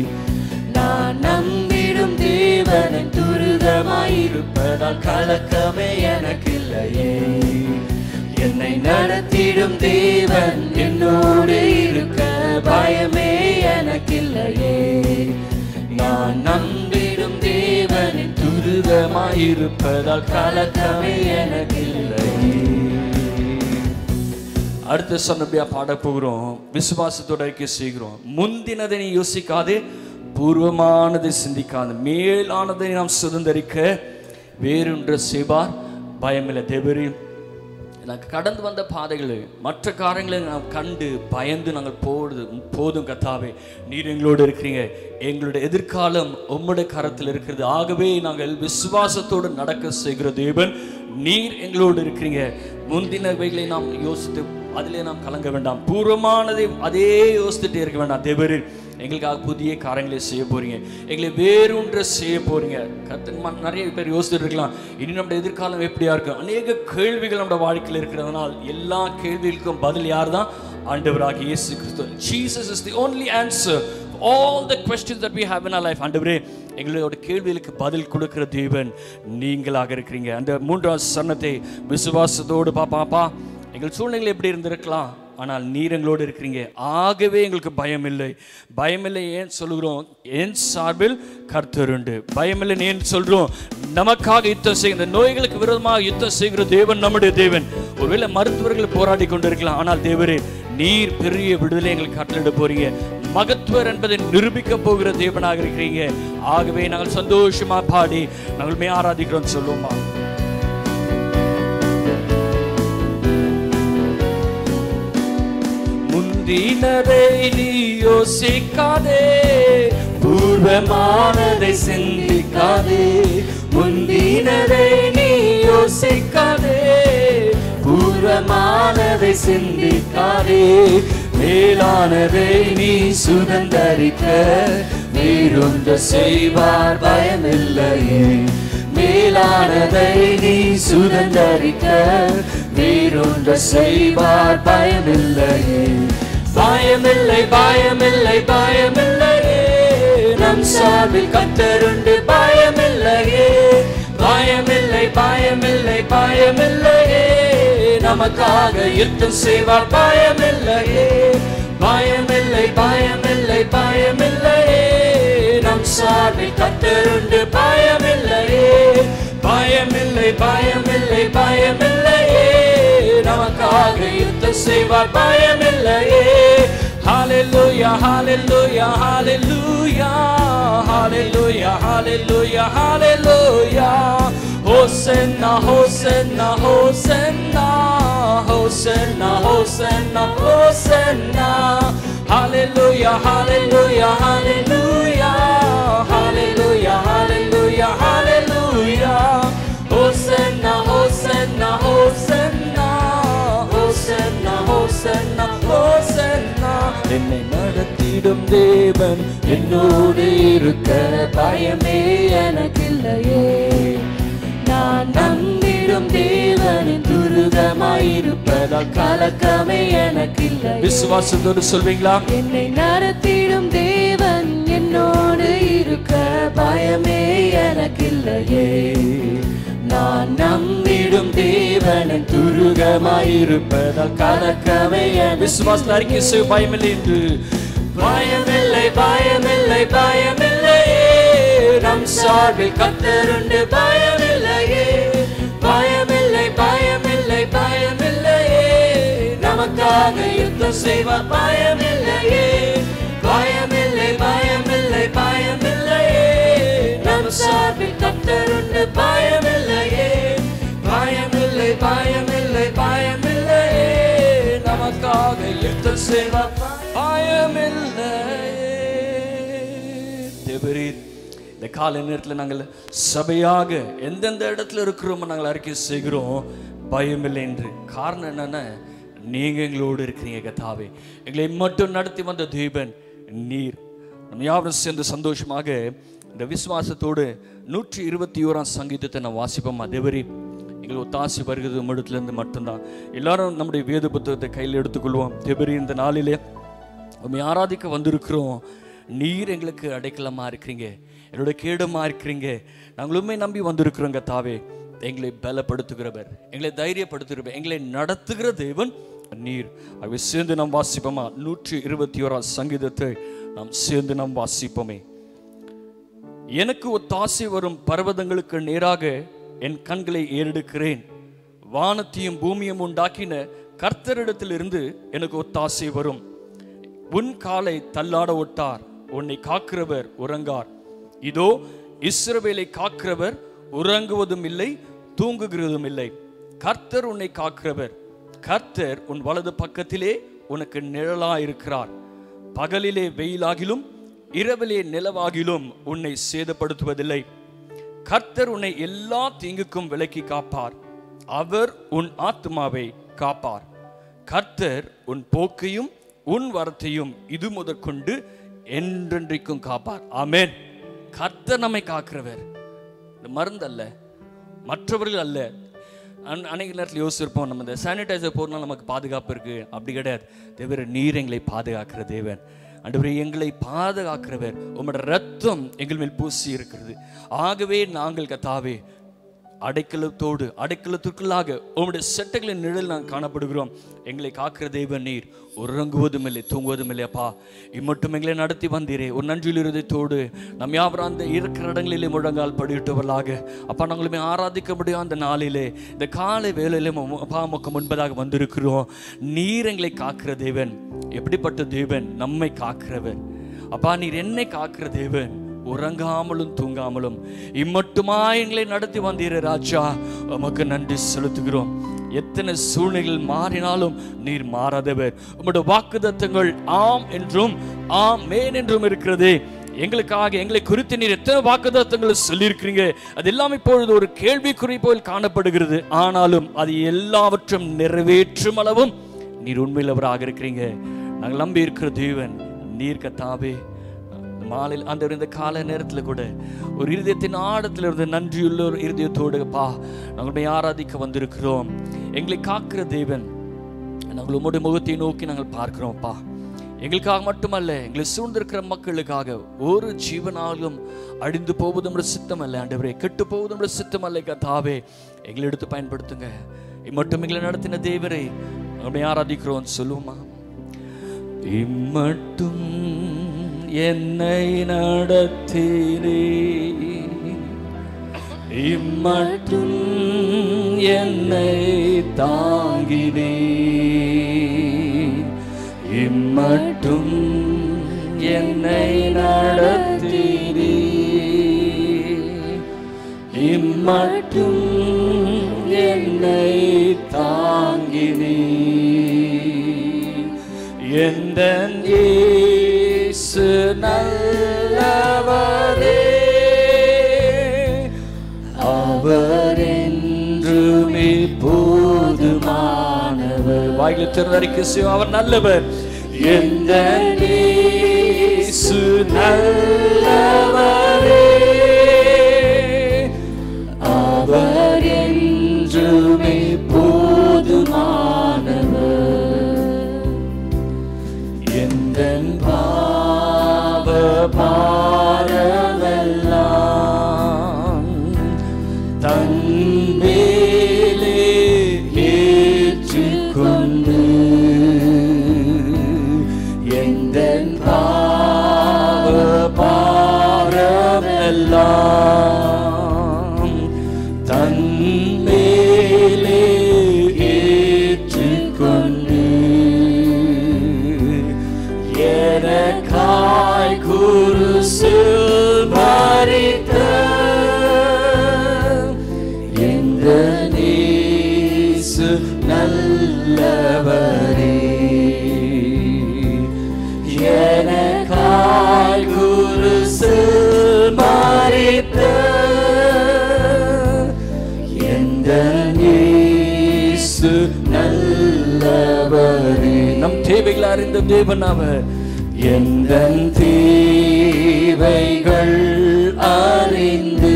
நான் நம்பிடும் தேவனின் துரிதமாயிருப்பதால் கலக்கமே எனக்கில்லையே என்னை நடத்திடும் தேவன் என்னோடு இருக்க பயமே எனக்கில்லையே நான் நம்பிடும் தேவனின் துரிதமாயிருப்பதால் கலக்கமே எனக்கில்லையே அடுத்த சொன்னபடியா பாட போகிறோம் விசுவாசத்தோட அறிக்கை செய்கிறோம் முந்தினதை நீ யோசிக்காதே பூர்வமானதை சிந்திக்காது மேலானதை நாம் சுதந்தரிக்க வேறொன்று செய்வார் பயமில்லை தேவரி நாங்கள் கடந்து வந்த பாதைகள் மற்ற காரியங்களை நாம் கண்டு பயந்து நாங்கள் போடுது போதும் கத்தாவே நீர் எங்களோடு இருக்கிறீங்க எங்களுடைய எதிர்காலம் உம்முடைய கரத்தில் இருக்கிறது ஆகவே நாங்கள் விசுவாசத்தோடு நடக்க செய்கிற தேவன் நீர் எங்களோடு இருக்கிறீங்க முந்தினவைகளை நாம் யோசித்து அதிலே நாம் கலங்க வேண்டாம் பூர்வமானதை அதே யோசித்துட்டே இருக்க வேண்டாம் தேவரீர் எங்களுக்காக புதிய காரியங்களை செய்ய போறீங்க எங்களை வேறொன்றை செய்ய போறீங்க கர்த்தன் ம- நிறைய பேர் யோசிச்சுட்டு இருக்கலாம் இனி நம்முடைய எதிர்காலம் எப்படியா இருக்கும் அநேக கேள்விகள் நம்முடைய வாழ்க்கையில் இருக்கிறதுனால் எல்லா கேள்விகளுக்கும் பதில் யார் தான் ஆண்டவராக இயேசு கிறிஸ்து Jesus is the only answer all the questions that we have in our life ஆண்டவரே எங்களோட கேள்விகளுக்கு பதில் கொடுக்கிற தேவன் நீங்களாக இருக்கிறீங்க அந்த மூன்றாவது சரணத்தை விசுவாசத்தோடு பாப்பாப்பா எங்கள் சூழ்நிலை எப்படி இருந்திருக்கலாம் ஆனால் நீர் எங்களோடு இருக்கிறீங்க ஆகவே எங்களுக்கு பயமில்லை பயமில்லை ஏன் சொல்லுகிறோம் என் சார்பில் கர்த்தர் உண்டு பயமில்லை ஏன் சொல்றோம் நமக்காக யுத்தம் செய்கிற இந்த நோய்களுக்கு விரோதமாக யுத்தம் செய்கிற தேவன் நம்முடைய தேவன் ஒருவேளை மருத்துவர்கள் போராடி கொண்டிருக்கலாம் ஆனால் தேவரே நீர் பெரிய விடுதலை எங்களுக்கு கட்டளிட போறீங்க மகத்துவர் என்பதை நிரூபிக்க போகிற தேவனாக இருக்கிறீங்க ஆகவே நாங்கள் சந்தோஷமா பாடி நாங்கள் மே ஆராதிக்கிறோம் சொல்லுவோமா முந்தினதை நீ யோசிக்காதே பூர்வமானதை சிந்திக்காதே முந்தினதை நீ யோசிக்காதே பூர்வமானதை சிந்திக்காதே மேலானதை நீ சுதந்தரிக்க வேறொன்று செய்வார் பயமில்லையே மேலானதை நீ சுதந்தரிக்க வேறொன்று செய்வார் பயமில்லையே பயமில்லை பயமில்லை பயமில்லையே நம் சார்பில் கத்தருண்டு பயமில்லையே பயமில்லை பயமில்லை பயமில்லையே நமக்காக யுத்தம் செய்வார் பயமில்லையே பயமில்லை பயமில்லை பயமில்லையே நம் சார்பில் கத்தருண்டு பயமில்லையே பயமில்லை பயமில்லை பயமில்லையே நமக்காக யுத்தம் செய்வார் பயமில்லையே Hallelujah, hallelujah, hallelujah, hallelujah, hallelujah, hallelujah. Hosanna, Hosanna, Hosanna, Hosanna, Hosanna, Hosanna. Hallelujah, hallelujah, hallelujah, hallelujah, hallelujah, hallelujah. Hosanna, Hosanna, Hosanna, Hosanna, Hosanna, Hosanna. என்னை நடத்திடும் தேவன் என்னோடு இருக்க பயமே எனக்கில்லையே நான் நம்பிடும் தேவனின் துருகமாயிருப்பதால் கலக்கமே எனக்கில்லை விசுவாசத்தோடு சொல்வீங்களா என்னை நடத்திடும் தேவன் என்னோடு இருக்க பயமே எனக்கில்லையே நான் நம்பிடும் தேவனின் துருகமாயிருப்பதால் கலக்கமே என் விசுவாசத்தில் அறிக்கை செய்ய பயமில்லை என்று பயமில்லை பயமில்லை பயமில்லையே நம் சார்பில் கத்தருண்டு பயமில்லையே பயமில்லை பயமில்லை பயமில்லையே நமக்காக யுத்தம் செய்வார் பயமில்லையே பயமில்லை பயமில்லை பயமில்லையே நம் சார்பில் கத்தருண்டு பயமில்லையே பயமில்லை பயமில்லை பயமில்லையே நமக்காக யுத்தம் செய்வார் பயமில்லையே தேவரீர் இந்த காலை நேரத்தில் நாங்கள் சபையாக எந்தெந்த இடத்துல இருக்கிறோமோ நாங்கள் அறிக்கை செய்கிறோம் பயமில்லை என்று காரணம் என்னன்னா நீங்க எங்களோடு இருக்கிறீங்க கத்தாவே எங்களை மட்டும் நடத்தி வந்த தீபன் நீர் நம்ம யாவரும் சேர்ந்து சந்தோஷமாக இந்த விசுவாசத்தோடு நூற்றி இருபத்தி ஓராம் சங்கீதத்தை நான் வாசிப்போம் தேவரி எங்களுக்கு ஒத்தாசி வருகிறது உம்மிடத்திலிருந்து மட்டும்தான் எல்லாரும் நம்முடைய வேத புத்தகத்தை கையில் எடுத்துக்கொள்வோம் தேவரி இந்த நாளிலே உண்மை ஆராதிக்க வந்திருக்கிறோம் நீர் எங்களுக்கு அடைக்கலமா இருக்கிறீங்க என்னோட கேடமா இருக்கிறீங்க நாங்கள் உண்மை நம்பி வந்திருக்கிறோங்க தாவே எங்களை பலப்படுத்துகிறவர் எங்களை தைரியப்படுத்துகிறவர் எங்களை நடத்துகிற தேவன் நீர் அவை சேர்ந்து நாம் வாசிப்போமா நூற்றி இருபத்தி ஓராம் சங்கீதத்தை நாம் சேர்ந்து நாம் வாசிப்போமே எனக்கு ஒத்தாசை வரும் பர்வதங்களுக்கு நேராக என் கண்களை ஏறெடுக்கிறேன் வானத்தையும் பூமியும் உண்டாக்கின கர்த்தரிடத்திலிருந்து எனக்கு ஒத்தாசை வரும் உன் காலை தள்ளாட ஒட்டார் உன்னை காக்கிறவர் உறங்கார் இதோ இஸ்ரவேலை காக்கிறவர் உறங்குவதும் இல்லை தூங்குகிறதும் இல்லை கர்த்தர் உன்னை காக்கிறவர் கர்த்தர் உன் வலது பக்கத்திலே உனக்கு நிழலா இருக்கிறார் பகலிலே வெயிலாகிலும் இரவிலே நிலவாகிலும் உன்னை சேதப்படுத்துவதில்லை கர்த்தர் உன்னை எல்லா தீங்குக்கும் விலக்கி காப்பார் அவர் உன் ஆத்மாவை காப்பார் கர்த்தர் உன் போக்கையும் உன் வரத்தையும் இது முதற்கொண்டு என்றென்றைக்கும் காப்பார் ஆமென் கர்த்தர் நம்மை காக்கிறவர் இந்த மருந்து அல்ல மற்றவர்கள் அல்ல அன்- அன்னைக்கு நேரத்தில் யோசிச்சிருப்போம் நம்ம இந்த சானிடைசர் போடணும் நமக்கு பாதுகாப்பு இருக்கு அப்படி கிடையாது தேவர நீர் எங்களை பாதுகாக்கிற தேவன் ஆண்டவரே எங்களை பாதுகாக்கிறவர் உம்மோட ரத்தம் எங்கள் மேல் பூசி இருக்கிறது ஆகவே நாங்கள் கத்தாவே அடைக்கலத்தோடு அடைக்கலத்திற்குள்ளாக உம்முடைய செட்டைகளின் நிழல் நாங்கள் காணப்படுகிறோம் எங்களை காக்கிற தெய்வ நீர் உறங்குவதும் இல்லை தூங்குவதும் இல்லை அப்பா இம்மட்டும் எங்களை நடத்தி வந்தீரே ஒரு நன்றியில் இருதயத்தோடு நம் யாவரும் அந்த இருக்கிற இடங்களிலே முழங்கால் படிவிட்டவர்களாக அப்பா நாங்களுமே ஆராதிக்க முடியும் அந்த நாளிலே இந்த காலை வேலையிலே மு- அப்பா உமக்கு முன்பதாக வந்திருக்கிறோம் நீர் எங்களை காக்கிற தேவன் எப்படிப்பட்ட தேவன் நம்மை காக்கிறவர் அப்பா நீர் என்னை காக்கிற தேவன் உறங்காமலும் தூங்காமலும் இம்மட்டுமா எங்களை நடத்தி வந்தீரே ராஜா உமக்கு நன்றி செலுத்துகிறோம் எத்தனை சூழ்நிலைகள் மாறினாலும் நீர் மாறாதவர் உம்முடைய வாக்குத்தத்தங்கள் ஆம் என்றும் ஆம் மேன் என்றும் இருக்கிறதே எங்களுக்காக எங்களை குறித்து நீர் எத்தனை வாக்குத்தத்தங்களை சொல்லியிருக்கிறீங்க அது எல்லாம் இப்பொழுது ஒரு கேள்விக்குறி போல் காணப்படுகிறது ஆனாலும் அது எல்லாவற்றும் நிறைவேற்றும் அளவும் நீர் உண்மையிலவராக இருக்கிறீங்க நாங்கள் நம்பி இருக்கிற தேவன் நீர் கத்தாவே மாலையில் அந்த இந்த கால நேரத்தில் கூட ஒரு இருதயத்தின் ஆழத்தில் இருந்து நன்றியுள்ள ஒரு இருதயத்தோடு பா நாங்கள் ஆராதிக்க வந்திருக்கிறோம் எங்களை காக்கிற தேவன் நாங்கள் உம்முடைய முகத்தை நோக்கி நாங்கள் பார்க்கிறோம்ப்பா எங்களுக்காக மட்டுமல்ல எங்களை சூழ்ந்திருக்கிற மக்களுக்காக ஒரு ஜீவனாலும் அழிந்து போவதும் ஒரு சித்தம் அல்ல ஆண்டவரே கெட்டு போவதும் ஒரு சித்தம் அல்ல கத்தாவே எங்களை எடுத்து பயன்படுத்துங்க இம்மட்டும் எங்களை நடத்தின தேவரை நம்மை ஆராதிக்கிறோம் சொல்லுவோமா இம்மட்டும் என்னை நடத்தினே இம்மட்டும் என்னை தாங்கினே இம்மட்டும் என்னை நடத்தினே இம்மட்டும் என்னை தாங்கினே எந்த இயேசு நல்லவரே அவர் என்றுமே போதுமானவர் வாயில திறந்தறிக்கை செய்வோம் அவர் நல்லவர் எந்த இயேசு நல்லவரே அவர் என்றுமே போதுமானவர் எந்த பாவ பாரமெல்லாம் தன் மேலே ஏற்றுக்கொண்டு எந்த பாவ பாரமெல்லாம் தன் மேலே ஏற்றுக்கொண்டு எனக்காய் குருசில் மரித்த எந்த நேசு நல்லவரே எனக்காய் குருசில் மரித்த தீர்த்த எந்த இயேசு நல்லவரே நம் தேவைகளை அறிந்த தேவன் அவர் எந்த தேவைகள் அறிந்து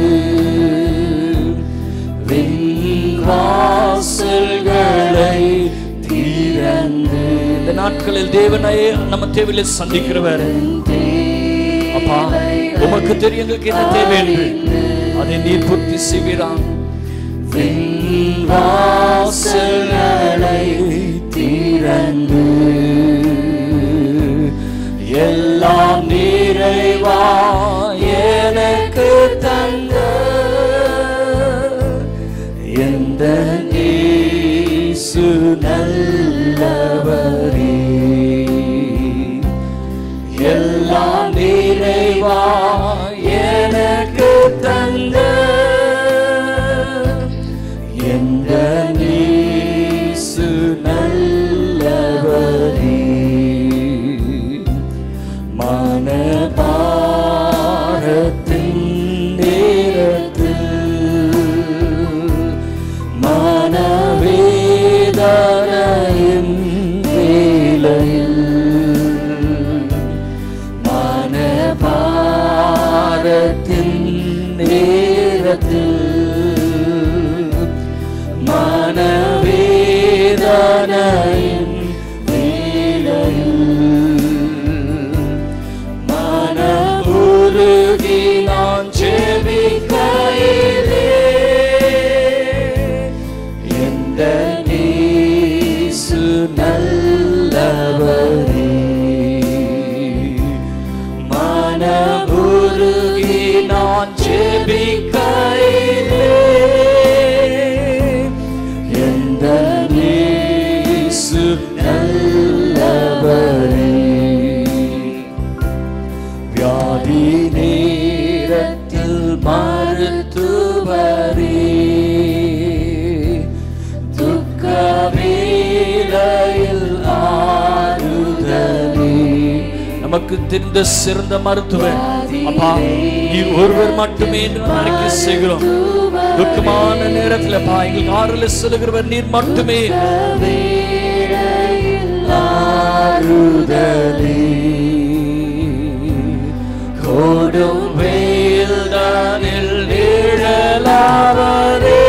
விண்வாசல்களை திறந்து இந்த நாட்களில் தேவனை நம்ம தேவையில சந்திக்கிறவர் அப்பா உமக்கு தெரியும் எங்களுக்கு என்ன தேவை என்று அதை நீர் பூர்த்தி செய்வீரான் வாசல்களை திறந்து எல்லாம் நிறைவா எனக்கு தந்த எந்த இயேசு நல்லவரே எல்லாம் நிறைவா எனக்கு தந்த எந்த நீசு நல்லவரே மனபாரத்தின் நேரத்தில் மனவேதனையின் வேளையில் மனபாரத்தின் நேரத்தில் மனவேதனையின் வேளையில் மனமுருகி நான் ஜெபிக்கையிலே எந்த நீசு நல்லவரே மனமுருகி நான் ஜெபிக்கையிலே எந்த நீசு நல்லவரே வியாதி நேரத்தில் மருத்துவரே துக்க வேளையில் ஆறுதலே நமக்கு தெரிந்த சிறந்த மருத்துவர் அப்பா நீ ஒருவர் மட்டுமே என்று நான் அறிக்கை செய்கிறோம் துக்கமான நேரத்தில் அப்பா எங்களுக்கு ஆறுதலை சொல்லுகிறவர் நீர் மட்டுமே ஆறுதலே கோடும் வேல்தானில் நிழலாவரே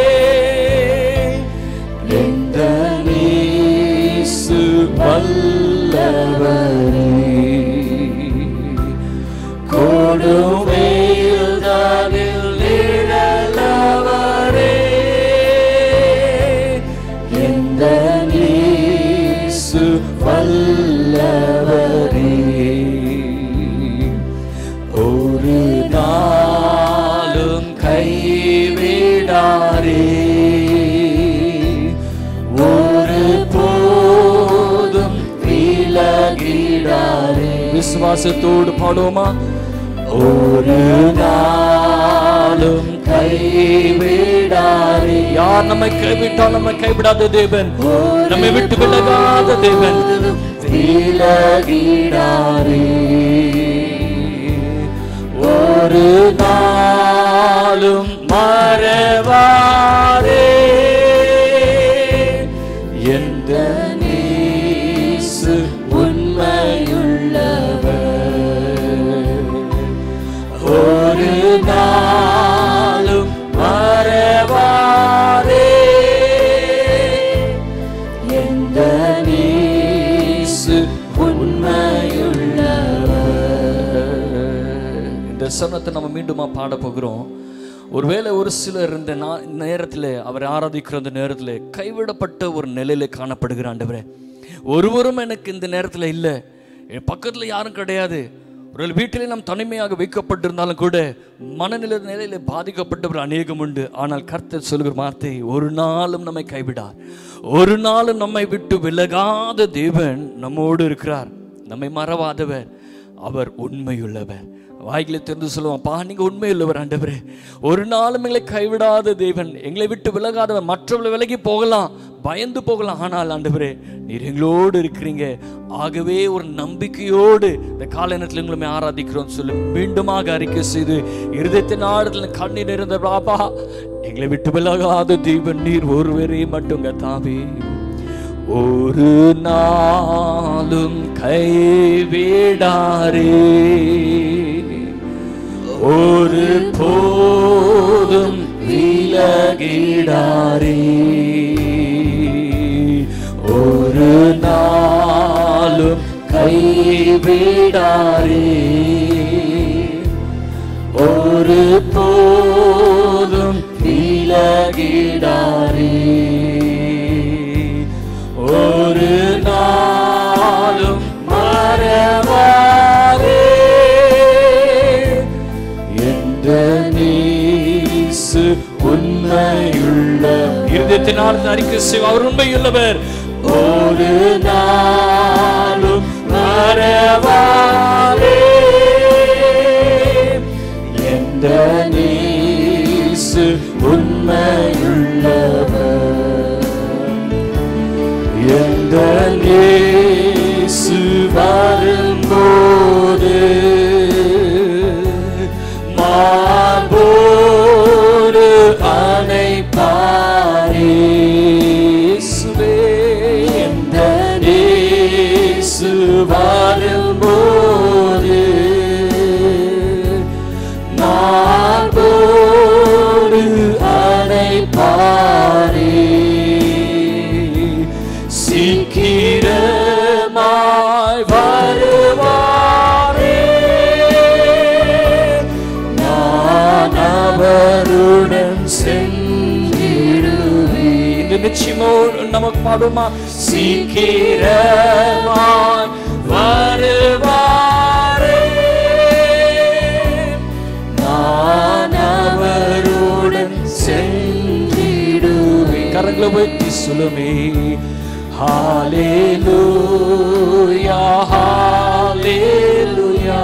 எந்த நீசு வல்லவரே கோடும் வேல்தானில் நிழலாவரே எந்த நீசு வல்லவரே ஒரு நாளும் கைவிடாரே ஒரு போதும் விலகிடாரே விசுவாசத்தோடு பாடுவோமா ஒரு நாளும் கைவிடாரே யார் நம்மை கைவிட்டால் நம்மை கைவிடாத தேவன் நம்மை விட்டு விலகாத தேவன் விலகிடாரே ஒரு நாளும் மறவாரே எந்த நீசு உண்மையுள்ளவர் ஒரு நாளும் மறவாரே எந்த நீசு உண்மையுள்ளவர் இந்த சரணத்தை நம்ம மீண்டுமா பாட போகிறோம் ஒருவேளை ஒரு சிலர் இந்த நா- நேரத்தில் அவரை ஆராதிக்கிற அந்த நேரத்தில் கைவிடப்பட்ட ஒரு நிலையில காணப்படுகிற ஆண்டவரே ஒருவரும் எனக்கு இந்த நேரத்தில் இல்லை என் பக்கத்தில் யாரும் கிடையாது ஒரு வீட்டிலே நாம் தனிமையாக வைக்கப்பட்டிருந்தாலும் கூட மனநிலை நிலையில பாதிக்கப்பட்டவர் அநேகம் உண்டு ஆனால் கர்த்தர் சொல்கிற வார்த்தை ஒரு நாளும் நம்மை கைவிடார் ஒரு நாளும் நம்மை விட்டு விலகாத தேவன் நம்மோடு இருக்கிறார் நம்மை மறவாதவர் அவர் உண்மையுள்ளவர் வாய்களை திறந்து சொல்லுவோம் பா நீங்க உண்மையுள்ளவர் ஆண்டவரே ஒரு நாளும் எங்களை கைவிடாத தேவன் எங்களை விட்டு விலகாதவர் மற்றவர்களை விலகி போகலாம் பயந்து போகலாம் ஆனால் ஆண்டவரே நீர் எங்களோடு இருக்கிறீங்க ஆகவே ஒரு நம்பிக்கையோடு இந்த கால நேரத்தில் எங்களுமே ஆராதிக்கிறோம் சொல்லி மீண்டுமாக அறிக்கை செய்து இருதயத்தின் ஆழத்தில் கண்ணீர் இருந்த பாப்பா எங்களை விட்டு விலகாத தேவன் நீர் ஒருவரே மட்டும் தாவே ஒரு நாளும் கைவிடாரே ஒரு போதும் விலகிடாரே ஒரு நாளும் கைவிடாரே ஒரு போதும் விலகிடாரே ஒரு நாளும் மறவாரே எந்த நீசு உண்மையுள்ள இருதயத்தினால் அறிக்கை செய்வ அவர் உண்மையுள்ளவர் ஒரு நாளும் மறவாரே எந்த நீசு உண்மையுள்ளவர் எந்த நேசு வரும்போது மார்போடு அணைப்பாரே இயேசுவே. எந்த நேசு வரும்போது மார்போடு அணைப்பாரே சீக்கிரமாய் வருவாரே நான் அவருடன் சென்றிடுவே இந்த நிச்சயமோடு நமக்கு பாடுமா சீக்கிரமாய் வருவாரே நான் அவருடன் சென்றிடுவே கரங்களை வைத்து சொல்லுமே ஹalleluya ஹalleluya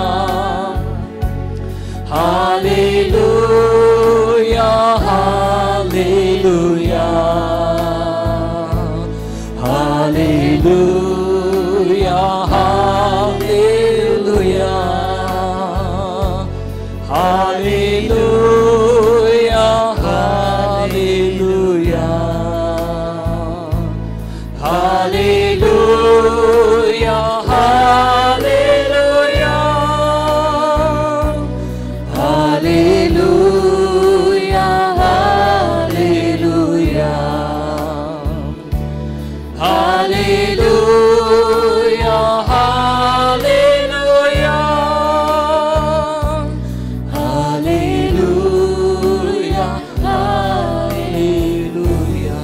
ஹalleluya ஹalleluya ஹalleluya ஹalleluya ஹalleluya ஹalleluya ஹalleluya ஹalleluya ஹalleluya ஹalleluya ஹalleluya ஹalleluya ஹalleluya ஹalleluya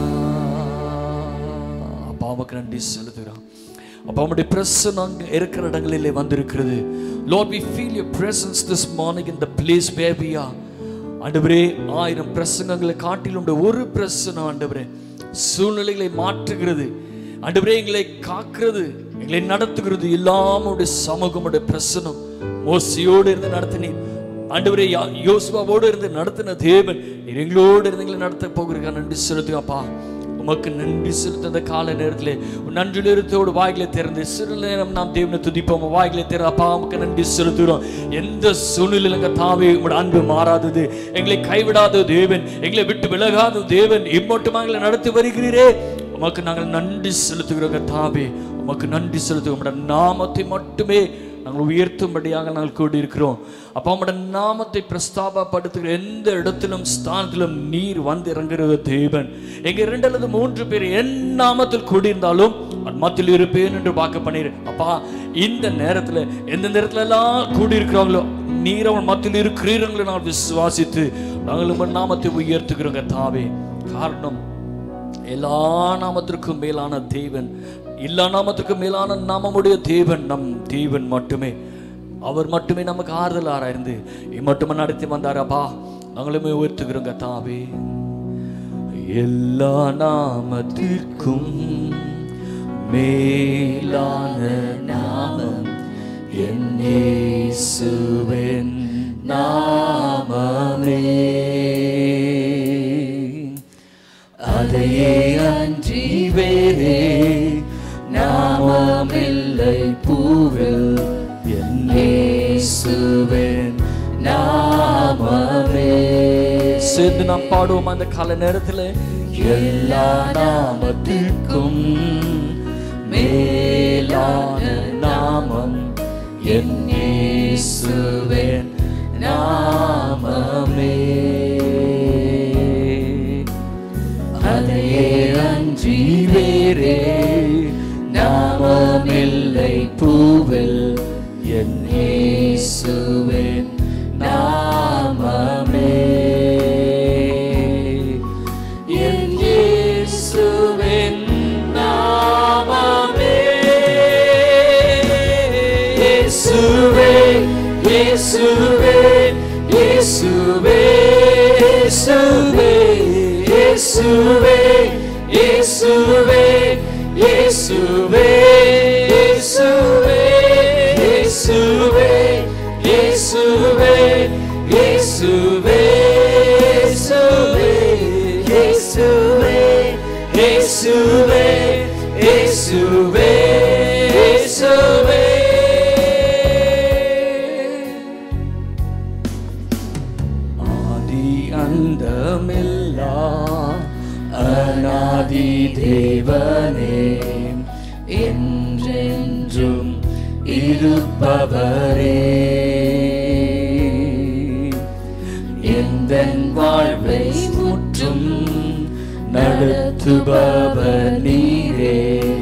அப்பா உமக்கு நன்றி செலுத்துகிறோம் அப்பா உம்முடைய பிரசன்னம் அங்க இருக்கிற இடங்களிலே வந்திருக்கிறது Lord we feel your presence this morning in the place where we are ஆண்டவரே ஆயிரம் பிரசங்கங்களை காட்டிலும் உடைய ஒரு பிரசனம் ஆண்டவரே சூழ்நிலைகளை மாற்றுகிறது ஆண்டவரே எங்களை காக்கிறது எங்களை நடத்துகிறது எல்லாம் உடைய சமூகம் உடைய பிரசனம் மோசியோடு இருந்து நடத்தினீர் ஆண்டவரே யா- யோசுவாவோடு இருந்து நடத்தின தேவன் நீர் எங்களோடு இருந்து எங்களை நடத்த போகிறீங்க நன்றி செலுத்துங்கப்பா உமக்கு நன்றி செலுத்த அந்த கால நேரத்தில் நன்றி நிறுத்தோடு வாய்களை திறந்து சிறு நேரம் நாம் தேவனை துதிப்போம் வாய்களை திற அப்பா உமக்கு நன்றி செலுத்துகிறோம் எந்த சூழ்நிலையில் எங்க தாவே உங்களோட அன்பு மாறாதது எங்களை கைவிடாத தேவன் எங்களை விட்டு விலகாத தேவன் இம்மட்டுமா எங்களை நடத்தி வருகிறீரே உமக்கு நாங்கள் நன்றி செலுத்துகிறோங்க தாவே உமக்கு நன்றி செலுத்துகிறோம் உம்முடைய நாமத்தை மட்டுமே நாங்கள் உயர்த்தும்படியாக நாங்கள் கூடியிருக்கிறோம் அப்போ உம்முடைய நாமத்தை பிரஸ்தாபப்படுத்துகிற எந்த இடத்திலும் ஸ்தானத்திலும் நீர் வந்து இறங்குகிற தேவன் எங்க இரண்டு அல்லது மூன்று பேர் என் நாமத்தில் கூடியிருந்தாலும் அது மத்தியில் இருப்பேன் என்று பார்க்க பண்ணிரு அப்பா இந்த நேரத்துல எந்த நேரத்துல எல்லாம் கூடியிருக்கிறாங்களோ நீர் அவன் மத்தியில் இருக்கிறீர்கள் நான் விசுவாசித்து நாங்கள் உங்கள் நாமத்தை உயர்த்துகிறோங்க தாவே காரணம் எல்லா நாமத்திற்கும் மேலான தேவன் எல்லா நாமத்திற்கும் மேலான நாமமுடைய தேவன் நம் தேவன் மட்டுமே அவர் மட்டுமே நமக்கு ஆறுதலாரா இருந்து மட்டுமே நடத்தி வந்தாரப்பா நாங்களுமே உயர்த்துகிறோங்க தாவே எல்லா நாமத்திற்கும் மேலான நாமம் என் இயேசுவின் நாமமே அதையே அன்றி வேறே நாமமில்லை பூவில் என் இயேசுவின் நாமமே சேர்ந்து நாம் பாடுவோம் அந்த கால நேரத்தில் எல்லா நாமத்திற்கும் மேலான நாமம் என் இயேசுவின் நாமமே அதையே அன்றி வேறே நாமமில்லை பூவில் என் இயேசுவின் நாமமே என் இயேசுவின் நாமமே இயேசுவே இயேசுவே இயேசுவே இயேசுவே இயேசுவே இயேசுவே இயேசுவே இயேசுவே இயேசுவே இயேசுவே இயேசுவே இயேசுவே இயேசுவே இயேசுவே இயேசுவே ஆதி அந்தமில்லா அநாதி தேவனே என்றென்றும் இருப்பவரே எந்த வாழ்வை முற்றும் நடத்துபவர் நீரே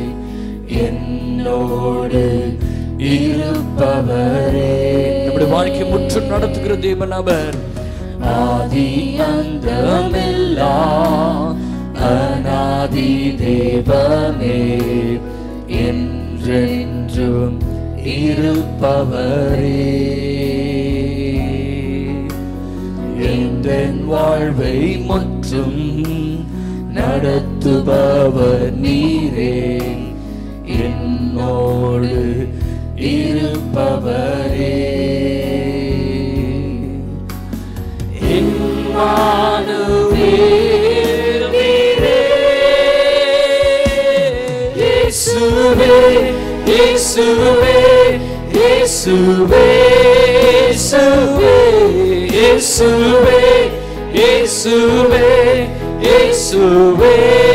என்னோடு இருப்பவரே நம்முடைய வாழ்க்கை முற்றும் நடத்துகிற தேவன் அவர் ஆதி அந்தமில்லா அநாதி தேவனே என்றென்றும் இருப்பவரே எந்த வாழ்வை மற்றும் நடத்துபவர் நீரே என்னோடு இருப்பவரே இம்மானுவேல் நீரே. இயேசுவே இயேசுவே இயேசுவே இயேசுவே இயேசுவே இயேசுவே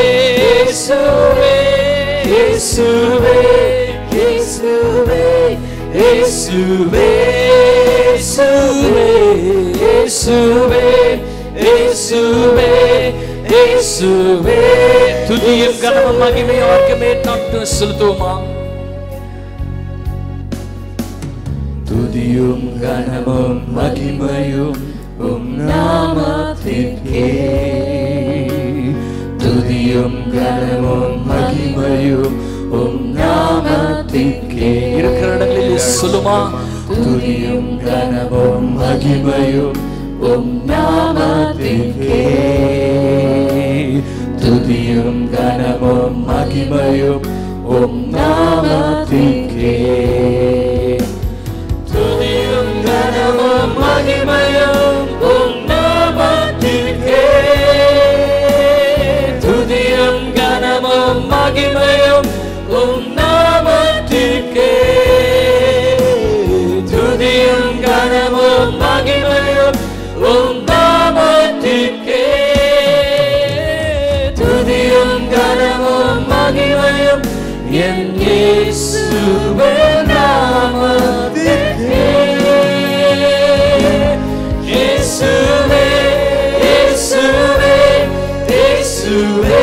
இயேசுவே இயேசுவே இயேசுவே இயேசுவே இயேசுவே இயேசுவே இயேசுவே இயேசுவே துதியும் கனமும் மகிமையும் அவர்க்குமே நாட்டு செலுத்துவோமா துதியும் கனமும் மகிமையும் உம் நாமத்திற்கே துதியும் கனமும் மகிமையும் உம் நாமத்திற்கே இருக்கிற இடங்களில் சொல்லுமா துதியும் கனமும் மகிமையும் உம் நாமத்திற்கே துதியும் கனமும் மகிமையும் உம் நாமத்திற்கே துதியும் கனமும் மகிமையும் உம் நாமத்திற்கே துதியும் கனமும் மகிமையும் உம் நாமத்திற்கே துதியும் கனமும் மகிமையும் உம் நாமத்திற்கே துதியும் கனமும் மகிமையும் என் இயேசுவே நாமத்திற்கே இயேசுவே இயேசுவே இயேசுவே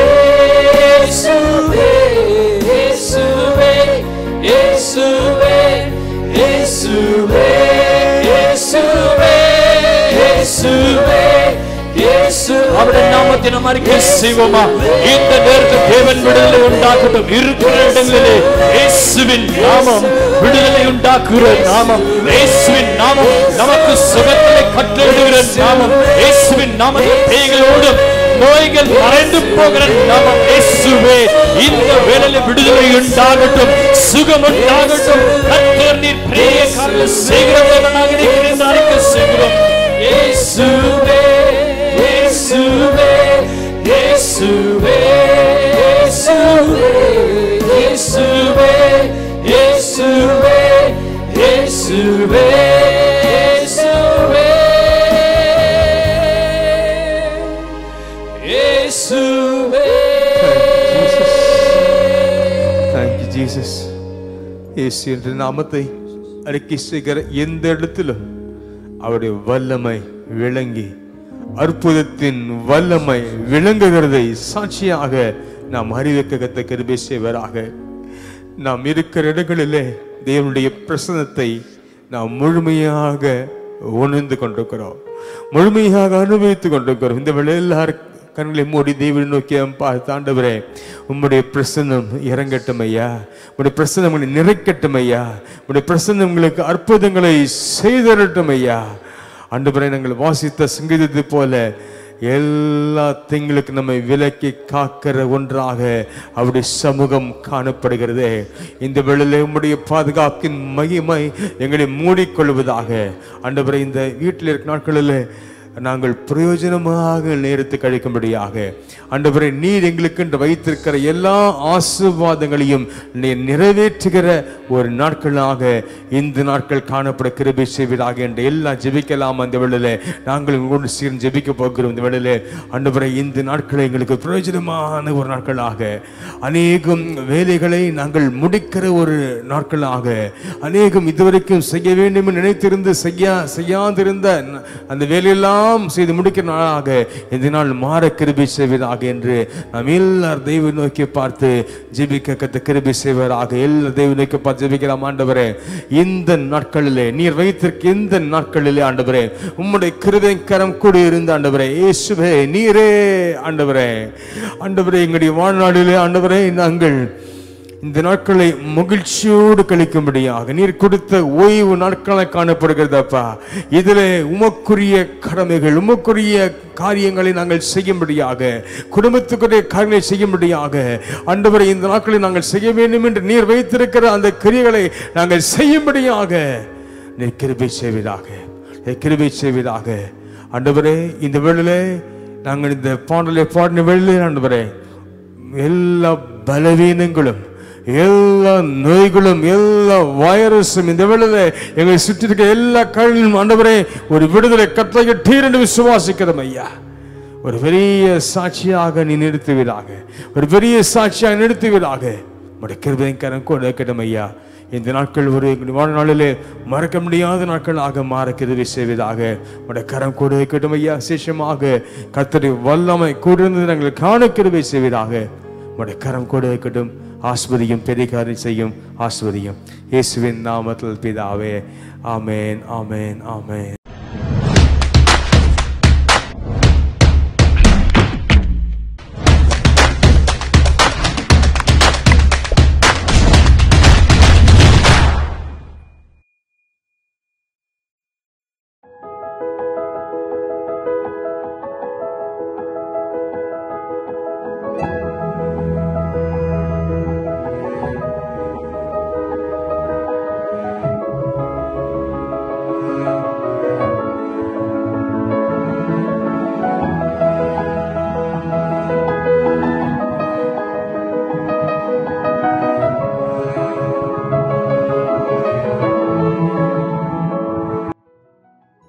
இயேசுவே இயேசுவே இயேசுவே இயேசுவே இயேசுவே இயேசு அவருடைய நாமத்தை நாம் அறிக்கை செய்வோமா இந்த நேரத்தில் தேவன் விடுதலை உண்டாக்கட்டும் இருக்கிற இடங்களிலே இயேசுவின் நாமம் விடுதலை உண்டாக்குகிற நாமம் இயேசுவின் நாமம் நமக்கு சுகத்தை கட்டளையிடுகிற நாமம் இயேசுவின் நாமத்தில் பேய்களோடும் நோய்கள் மறைந்து போகிற நாமம் இயேசுவே இந்த வேளையில விடுதலை உண்டாகட்டும் சுகம் உண்டாகட்டும் கர்த்தர் நீர் பெரிய காரியம் செய்கிறவர்களாக இருக்கிற அறிக்கை செய்கிறோம் இயேசுவே இயேசுவே இயேசுவே இயேசுவே இயேசுவே இயேசுவே இயேசுவே தேங்க்யூ ஜீசஸ் இயேசு என்ற நாமத்தை அறிக்கை செய்கிற எந்த இடத்திலும் அவருடைய வல்லமை விளங்கி அற்புதத்தின் வல்லமை விளங்குகிறதை சாட்சியாக நாம் அறிவிக்க கத்த கருபை செய்வராக நாம் இருக்கிற இடங்களிலே தேவனுடைய பிரசனத்தை நாம் முழுமையாக உணர்ந்து கொண்டிருக்கிறோம் முழுமையாக அனுபவித்துக் கொண்டிருக்கிறோம் இந்த வேளை எல்லாரும் கண்களை மூடி தேவனை நோக்கி பார்த்து ஆண்டவரே உம்முடைய பிரசன்னம் இறங்கட்டும் ஐயா உம்முடைய பிரசன்னம் உங்களை நிறைக்கட்டும் ஐயா உம்முடைய பிரசன்னம் உங்களுக்கு அற்புதங்களை செய்தரட்டும் ஐயா ஆண்டவரே நாங்கள் வாசித்த சங்கீதத்தை போல எல்லா திங்களுக்கு நம்மை விலக்கி காக்கிற ஒன்றாக அவருடைய சமூகம் காணப்படுகிறது இந்த வேளையிலே உம்முடைய பாதுகாப்பின் மகிமை எங்களை மூடிக்கொள்வதாக ஆண்டவரே இந்த வீட்டில் இருக்க நாட்களில் நாங்கள் பிரயோஜனமாக நேரத்தை கழிக்கும்படியாக ஆண்டவரே நீர் எங்களுக்கு என்று வைத்திருக்கிற எல்லா ஆசீர்வாதங்களையும் நீர் நிறைவேற்றுகிற ஒரு நாட்களாக இந்த நாட்கள் காணப்பட கிருபை செய்வதாக என்று எல்லாம் ஜெபிக்கலாம் அந்த வேளையில நாங்கள் உங்களோடு சேர்ந்து ஜெபிக்க போகிறோம் இந்த வேளையில ஆண்டவரே இந்த நாட்களை எங்களுக்கு பிரயோஜனமான ஒரு நாட்களாக அநேகம் வேலைகளை நாங்கள் முடிக்கிற ஒரு நாட்களாக அநேகம் இதுவரைக்கும் செய்ய வேண்டும் என்று நினைத்திருந்து செய்ய செய்யாதிருந்த அந்த வேலையெல்லாம் செய்து முடிக்கிற நாளாக இந்த நாள் மாற கிருபை செய்வதாக என்று நாம் எல்லார் தெய்வ நோக்கி பார்த்து ஜெபிக்க கத்த கிருபை செய்வதாக எல்லா தெய்வ நோக்கி பார்த்து ஜெபிக்கலாம் ஆண்டவரே இந்த நாட்களிலே நீர் வைத்திருக்க இந்த நாட்களிலே ஆண்டவரே உம்முடைய கிருபை கரம் கூட இருந்த ஆண்டவரே இயேசுவே நீரே ஆண்டவரே ஆண்டவரே எங்களுடைய வாழ்நாளிலே ஆண்டவரே நாங்கள் இந்த நாட்களை மகிழ்ச்சியோடு கழிக்கும்படியாக நீர் கொடுத்த ஓய்வு நாட்களாக காணப்படுகிறதப்பா இதில் உமக்குரிய கடமைகள் உமக்குரிய காரியங்களை நாங்கள் செய்யும்படியாக குடும்பத்துக்குரிய காரியங்களை செய்யும்படியாக ஆண்டவரை இந்த நாட்களை நாங்கள் செய்ய வேண்டும் என்று நீர் வைத்திருக்கிற அந்த கிரியைகளை நாங்கள் செய்யும்படியாக நீர் கிருபை செய்வதாக நீர் கிருபை செய்வதாக ஆண்டவரே இந்த வேளையிலே நாங்கள் இந்த பாடலை பாடின வேளையிலே ஆண்டவரே எல்லா பலவீனங்களும் எல்லா நோய்களும் எல்லா வைரஸும் இந்த வேளையில எங்களை சுற்றி இருக்க எல்லா கழிலும் ஆண்டவரே ஒரு விடுதலை கட்டளை டீரென்று விசுவாசிக்கிறோம் ஐயா ஒரு பெரிய சாட்சியாக நீ நிறுத்துவீராக ஒரு பெரிய சாட்சியாக நிறுத்துவீராக உடைய கிருபைக்கரம் கூட இருக்கட்டும் ஐயா இந்த நாட்கள் ஒரு எங்களுடைய வாழ்நாளிலே மறக்க முடியாத நாட்களாக மாற கிருபை செய்வதாக உடைய கரம் கூட இருக்கட்டும் ஐயா விசேஷமாக கர்த்தரை வல்லமை கூர்ந்து நாங்கள் காண கிருபை செய்வதாக உடைய கரம் கூட இருக்கட்டும் ஆஸ்வதியும் பெரிய காரியம் செய்யும் ஆஸ்வதியும் இயேசுவின் நாமத்தில் பிதாவே ஆமேன் ஆமேன் ஆமேன்